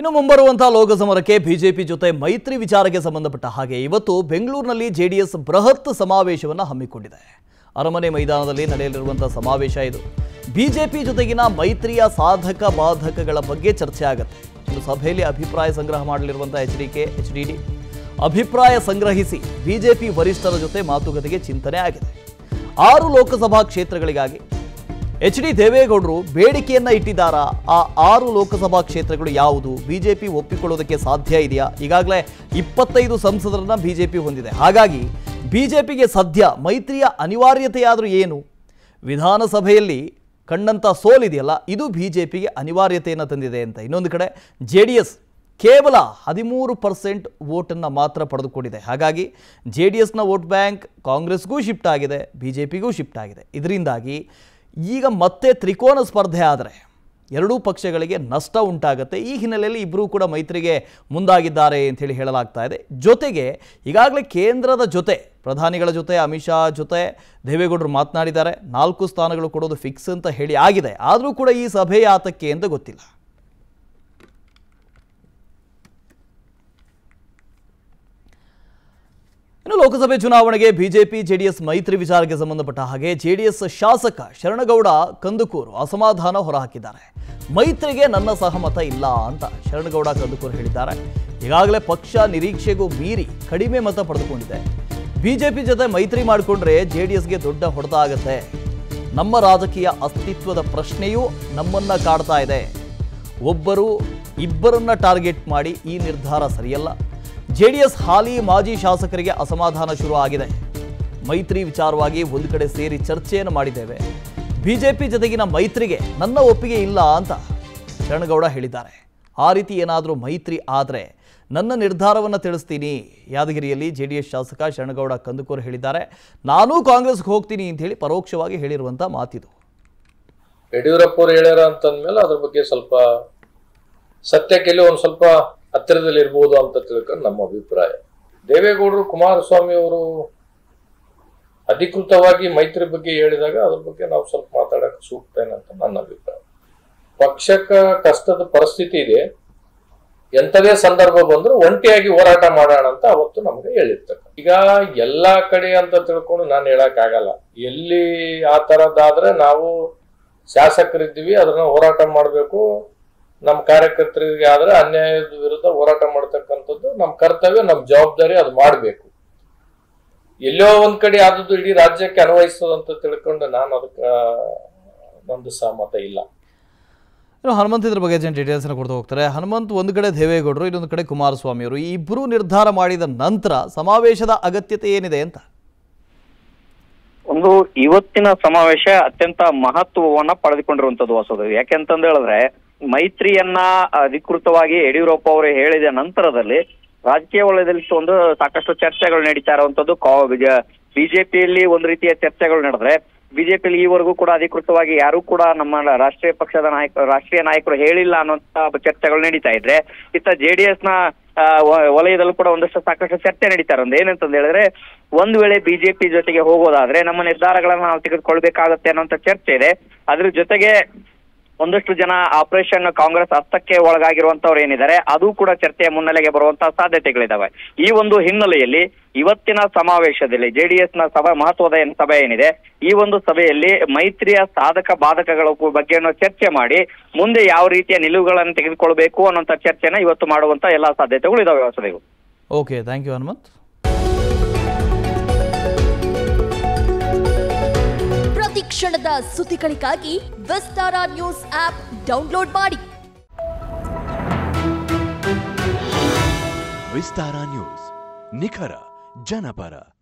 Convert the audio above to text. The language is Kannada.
ಇನ್ನು ಮುಂಬರುವಂತಹ ಲೋಕಸಮರಕ್ಕೆ ಬಿಜೆಪಿ ಜೊತೆ ಮೈತ್ರಿ ವಿಚಾರಕ್ಕೆ ಸಂಬಂಧಪಟ್ಟ ಹಾಗೆ ಇವತ್ತು ಬೆಂಗಳೂರಿನಲ್ಲಿ ಜೆಡಿಎಸ್ ಬೃಹತ್ ಸಮಾವೇಶವನ್ನು ಹಮ್ಮಿಕೊಂಡಿದೆ ಅರಮನೆ ಮೈದಾನದಲ್ಲಿ ನಡೆಯಲಿರುವಂತಹ ಸಮಾವೇಶ ಇದು ಬಿಜೆಪಿ ಜೊತೆಗಿನ ಮೈತ್ರಿಯ ಸಾಧಕ ಬಾಧಕಗಳ ಬಗ್ಗೆ ಚರ್ಚೆ ಆಗುತ್ತೆ ಇನ್ನು ಸಭೆಯಲ್ಲಿ ಅಭಿಪ್ರಾಯ ಸಂಗ್ರಹ ಮಾಡಲಿರುವಂತಹ H D K H D D ಅಭಿಪ್ರಾಯ ಸಂಗ್ರಹಿಸಿ ಬಿಜೆಪಿ ವರಿಷ್ಠರ ಜೊತೆ ಮಾತುಕತೆಗೆ ಚಿಂತನೆ ಆಗಿದೆ ಆರು ಲೋಕಸಭಾ ಕ್ಷೇತ್ರಗಳಿಗಾಗಿ ಎಚ್ ಡಿ ದೇವೇಗೌಡರು ಬೇಡಿಕೆಯನ್ನ ಇಟ್ಟಿದ್ದಾರಾ ಆ ಆರು ಲೋಕಸಭಾ ಕ್ಷೇತ್ರಗಳು ಯಾವುದು ಬಿಜೆಪಿ ಒಪ್ಪಿಕೊಳ್ಳೋದಕ್ಕೆ ಸಾಧ್ಯ ಇದೆಯಾ ಈಗಾಗಲೇ ಇಪ್ಪತ್ತೈದು ಸಂಸದರನ್ನ ಬಿಜೆಪಿ ಹೊಂದಿದೆ ಹಾಗಾಗಿ ಬಿಜೆಪಿಗೆ ಸದ್ಯ ಮೈತ್ರಿಯ ಅನಿವಾರ್ಯತೆಯಾದರೂ ಏನು ವಿಧಾನಸಭೆಯಲ್ಲಿ ಕಂಡಂಥ ಸೋಲಿದೆಯಲ್ಲ ಇದು ಬಿಜೆಪಿಗೆ ಅನಿವಾರ್ಯತೆಯನ್ನು ತಂದಿದೆ ಅಂತ ಇನ್ನೊಂದು ಕಡೆ ಜೆ ಡಿ ಎಸ್ ಕೇವಲ ಹದಿಮೂರು ಪರ್ಸೆಂಟ್ ವೋಟನ್ನು ಮಾತ್ರ ಪಡೆದುಕೊಂಡಿದೆ ಹಾಗಾಗಿ ಜೆ ಡಿ ಎಸ್ನ ವೋಟ್ ಬ್ಯಾಂಕ್ ಕಾಂಗ್ರೆಸ್ಗೂ ಶಿಫ್ಟ್ ಆಗಿದೆ ಬಿ ಜೆ ಪಿಗೂ ಶಿಫ್ಟ್ ಆಗಿದೆ ಇದರಿಂದಾಗಿ ಈಗ ಮತ್ತೆ ತ್ರಿಕೋನ ಸ್ಪರ್ಧೆ ಆದರೆ ಎರಡೂ ಪಕ್ಷಗಳಿಗೆ ನಷ್ಟ ಉಂಟಾಗುತ್ತೆ ಈ ಹಿನ್ನೆಲೆಯಲ್ಲಿ ಇಬ್ಬರೂ ಕೂಡ ಮೈತ್ರಿಗೆ ಮುಂದಾಗಿದ್ದಾರೆ ಅಂತೇಳಿ ಹೇಳಲಾಗ್ತಾ ಇದೆ ಜೊತೆಗೆ ಈಗಾಗಲೇ ಕೇಂದ್ರದ ಜೊತೆ ಪ್ರಧಾನಿಗಳ ಜೊತೆ ಅಮಿತ್ ಶಾ ಜೊತೆ ದೇವೇಗೌಡರು ಮಾತನಾಡಿದ್ದಾರೆ ನಾಲ್ಕು ಸ್ಥಾನಗಳು ಕೊಡೋದು ಫಿಕ್ಸ್ ಅಂತ ಹೇಳಿ ಆಗಿದೆ ಆದರೂ ಕೂಡ ಈ ಸಭೆಯ ಆತಕ್ಕೆ ಅಂತ ಗೊತ್ತಿಲ್ಲ ಇನ್ನು ಲೋಕಸಭೆ ಚುನಾವಣೆಗೆ ಬಿಜೆಪಿ ಜೆಡಿಎಸ್ ಮೈತ್ರಿ ವಿಚಾರಕ್ಕೆ ಸಂಬಂಧಪಟ್ಟ ಹಾಗೆ ಜೆಡಿಎಸ್ ಶಾಸಕ ಶರಣಗೌಡ ಕಂದುಕೂರು ಅಸಮಾಧಾನ ಹೊರಹಾಕಿದ್ದಾರೆ ಮೈತ್ರಿಗೆ ನನ್ನ ಸಹಮತ ಇಲ್ಲ ಅಂತ ಶರಣಗೌಡ ಕಂದುಕೂರು ಹೇಳಿದ್ದಾರೆ ಈಗಾಗಲೇ ಪಕ್ಷ ನಿರೀಕ್ಷೆಗೂ ಮೀರಿ ಕಡಿಮೆ ಮತ ಪಡೆದುಕೊಂಡಿದೆ ಬಿಜೆಪಿ ಜೊತೆ ಮೈತ್ರಿ ಮಾಡಿಕೊಂಡ್ರೆ ಜೆಡಿಎಸ್ಗೆ ದೊಡ್ಡ ಹೊಡೆತ ಆಗತ್ತೆ ನಮ್ಮ ರಾಜಕೀಯ ಅಸ್ತಿತ್ವದ ಪ್ರಶ್ನೆಯೂ ನಮ್ಮನ್ನ ಕಾಡ್ತಾ ಇದೆ ಒಬ್ಬರು ಇಬ್ಬರನ್ನ ಟಾರ್ಗೆಟ್ ಮಾಡಿ ಈ ನಿರ್ಧಾರ ಸರಿಯಲ್ಲ ಜೆಡಿಎಸ್ ಹಾಲಿ ಮಾಜಿ ಶಾಸಕರಿಗೆ ಅಸಮಾಧಾನ ಶುರು ಆಗಿದೆ ಮೈತ್ರಿ ವಿಚಾರವಾಗಿ ಒಂದು ಕಡೆ ಸೇರಿ ಚರ್ಚೆಯನ್ನು ಮಾಡಿದ್ದೇವೆ ಬಿಜೆಪಿ ಜೊತೆಗಿನ ಮೈತ್ರಿಗೆ ನನ್ನ ಒಪ್ಪಿಗೆ ಇಲ್ಲ ಅಂತ ಶರಣಗೌಡ ಹೇಳಿದ್ದಾರೆ ಆ ರೀತಿ ಏನಾದರೂ ಮೈತ್ರಿ ಆದರೆ ನನ್ನ ನಿರ್ಧಾರವನ್ನು ತಿಳಿಸ್ತೀನಿ ಯಾದಗಿರಿಯಲ್ಲಿ ಜೆ ಡಿ ಎಸ್ ಶಾಸಕ ಶರಣಗೌಡ ಕಂದುಕೂರು ಹೇಳಿದ್ದಾರೆ ನಾನೂ ಕಾಂಗ್ರೆಸ್ಗೆ ಹೋಗ್ತೀನಿ ಅಂತ ಹೇಳಿ ಪರೋಕ್ಷವಾಗಿ ಹೇಳಿರುವಂಥ ಮಾತಿದು ಯಡಿಯೂರಪ್ಪ ಅವ್ರು ಹೇಳ್ಯಾರ ಅಂತಂದ್ಮೇಲೆ ಅದ್ರ ಬಗ್ಗೆ ಸ್ವಲ್ಪ ಸತ್ಯಕ್ಕೆಲ್ಲಿ ಒಂದ್ ಸ್ವಲ್ಪ ಹತ್ತಿರದಲ್ಲಿ ಇರ್ಬೋದು ಅಂತ ತಿಳ್ಕೊಂಡು ನಮ್ಮ ಅಭಿಪ್ರಾಯ ದೇವೇಗೌಡರು ಕುಮಾರಸ್ವಾಮಿ ಅವರು ಅಧಿಕೃತವಾಗಿ ಮೈತ್ರಿ ಬಗ್ಗೆ ಹೇಳಿದಾಗ ಅದ್ರ ಬಗ್ಗೆ ನಾವು ಸ್ವಲ್ಪ ಮಾತಾಡಕ್ ಸೂಕ್ತ ಏನಂತ ನನ್ನ ಅಭಿಪ್ರಾಯ ಪಕ್ಷಕ್ಕ ಕಷ್ಟದ ಪರಿಸ್ಥಿತಿ ಇದೆ ಎಂಥದೇ ಸಂದರ್ಭ ಬಂದ್ರು ಒಂಟಿಯಾಗಿ ಹೋರಾಟ ಮಾಡೋಣ ಅಂತ ಅವತ್ತು ನಮ್ಗೆ ಹೇಳಿರ್ತಕ್ಕ ಈಗ ಎಲ್ಲಾ ಕಡೆ ಅಂತ ತಿಳ್ಕೊಂಡು ನಾನು ಹೇಳಕ್ ಆಗಲ್ಲ ಎಲ್ಲಿ ಆ ತರದ್ದಾದ್ರೆ ನಾವು ಶಾಸಕರಿದ್ದೀವಿ ಅದನ್ನ ಹೋರಾಟ ಮಾಡಬೇಕು ನಮ್ಮ ಕಾರ್ಯಕರ್ತರಿಗೆ ಆದ್ರೆ ಅನ್ಯಾಯದ ವಿರುದ್ಧ ಹೋರಾಟ ಮಾಡ್ತಕ್ಕಂಥದ್ದು ನಮ್ಮ ಕರ್ತವ್ಯ ನಮ್ಮ ಜವಾಬ್ದಾರಿ ಅದು ಮಾಡಬೇಕು ಎಲ್ಲೋ ಒಂದ್ ಕಡೆ ಆದದ್ದು ಇಡೀ ರಾಜ್ಯಕ್ಕೆ ಅನ್ವಯಿಸ್ತದಂತ ತಿಳ್ಕೊಂಡು ನಾನು ಅದಕ್ಕೆ ನಂದು ಸಹಮತ ಇಲ್ಲ ಇನ್ನು ಹನುಮಂತ್ ಇದ್ರ ಬಗ್ಗೆ ಜನ ಡೀಟೇಲ್ಸ್ನ ಕೊಡ್ತಾ ಹೋಗ್ತಾರೆ ಹನುಮಂತ್ ಒಂದು ಕಡೆ ದೇವೇಗೌಡರು ಇನ್ನೊಂದು ಕಡೆ ಕುಮಾರಸ್ವಾಮಿ ಅವರು ಈ ಇಬ್ಬರು ನಿರ್ಧಾರ ಮಾಡಿದ ನಂತರ ಸಮಾವೇಶದ ಅಗತ್ಯತೆ ಏನಿದೆ ಅಂತ ಒಂದು ಇವತ್ತಿನ ಸಮಾವೇಶ ಅತ್ಯಂತ ಮಹತ್ವವನ್ನ ಪಡೆದುಕೊಂಡಿರುವಂತದ್ದು ಹೊಸದು ಯಾಕೆಂತಂದು ಹೇಳಿದ್ರೆ ಮೈತ್ರಿಯನ್ನ ಅಧಿಕೃತವಾಗಿ ಯಡಿಯೂರಪ್ಪ ಅವರು ಹೇಳಿದ ನಂತರದಲ್ಲಿ ರಾಜಕೀಯ ವಲಯದಲ್ಲಿ ಒಂದು ಸಾಕಷ್ಟು ಚರ್ಚೆಗಳು ನಡೀತಾ ಇರುವಂತದ್ದು ಬಿಜೆಪಿಯಲ್ಲಿ ಒಂದು ರೀತಿಯ ಚರ್ಚೆಗಳು ನಡೆದ್ರೆ ಬಿಜೆಪಿಯಲ್ಲಿ ಈವರೆಗೂ ಕೂಡ ಅಧಿಕೃತವಾಗಿ ಯಾರು ಕೂಡ ನಮ್ಮ ರಾಷ್ಟ್ರೀಯ ಪಕ್ಷದ ನಾಯಕ ರಾಷ್ಟ್ರೀಯ ನಾಯಕರು ಹೇಳಿಲ್ಲ ಅನ್ನುವಂತ ಚರ್ಚೆಗಳು ನಡೀತಾ ಇದ್ರೆ ಇತ್ತ ಜೆಡಿಎಸ್ ನ ಆ, ವ- ವಲಯದಲ್ಲೂ ಕೂಡ ಒಂದಷ್ಟು ಸಾಕಷ್ಟು ಚರ್ಚೆ ನಡೀತಾ ಇರೋದು ಏನಂತಂದು ಹೇಳಿದ್ರೆ ಒಂದ್ ವೇಳೆ ಬಿಜೆಪಿ ಜೊತೆಗೆ ಹೋಗೋದಾದ್ರೆ ನಮ್ಮ ನಿರ್ಧಾರಗಳನ್ನ ನಾವು ತೆಗೆದುಕೊಳ್ಬೇಕಾಗತ್ತೆ ಅನ್ನೋಂತ ಚರ್ಚೆ ಇದೆ ಅದ್ರ ಜೊತೆಗೆ ಒಂದಷ್ಟು ಜನ ಆಪರೇಷನ್ ಕಾಂಗ್ರೆಸ್ ಹತ್ತಕ್ಕೆ ಒಳಗಾಗಿರುವಂತವ್ರು ಏನಿದ್ದಾರೆ ಅದು ಕೂಡ ಚರ್ಚೆಯ ಮುನ್ನೆಲೆಗೆ ಬರುವಂತಹ ಸಾಧ್ಯತೆಗಳಿದಾವೆ ಈ ಒಂದು ಹಿನ್ನೆಲೆಯಲ್ಲಿ ಇವತ್ತಿನ ಸಮಾವೇಶದಲ್ಲಿ ಜೆಡಿಎಸ್ ನ ಸಭೆ ಮಹತ್ವದ ಏನ್ ಸಭೆ ಏನಿದೆ ಈ ಒಂದು ಸಭೆಯಲ್ಲಿ ಮೈತ್ರಿಯ ಸಾಧಕ ಬಾಧಕಗಳ ಬಗ್ಗೆಯನ್ನು ಚರ್ಚೆ ಮಾಡಿ ಮುಂದೆ ಯಾವ ರೀತಿಯ ನಿಲುವುಗಳನ್ನು ತೆಗೆದುಕೊಳ್ಬೇಕು ಅನ್ನೋಂಥ ಚರ್ಚೆನ ಇವತ್ತು ಮಾಡುವಂತ ಎಲ್ಲಾ ಸಾಧ್ಯತೆಗಳು ಇದಾವೆ ಹೊಸದಿಗೂ ಓಕೆ ಥ್ಯಾಂಕ್ ಯು ಹನುಮಂತ್ ಪ್ರತಿ ಕ್ಷಣದ ಸುದ್ದಿಗಳಿಗಾಗಿ ವಿಸ್ತಾರ ನ್ಯೂಸ್ ಆಪ್ ಡೌನ್ಲೋಡ್ ಮಾಡಿ ವಿಸ್ತಾರ ನ್ಯೂಸ್ ನಿಖರ ಜನಪರ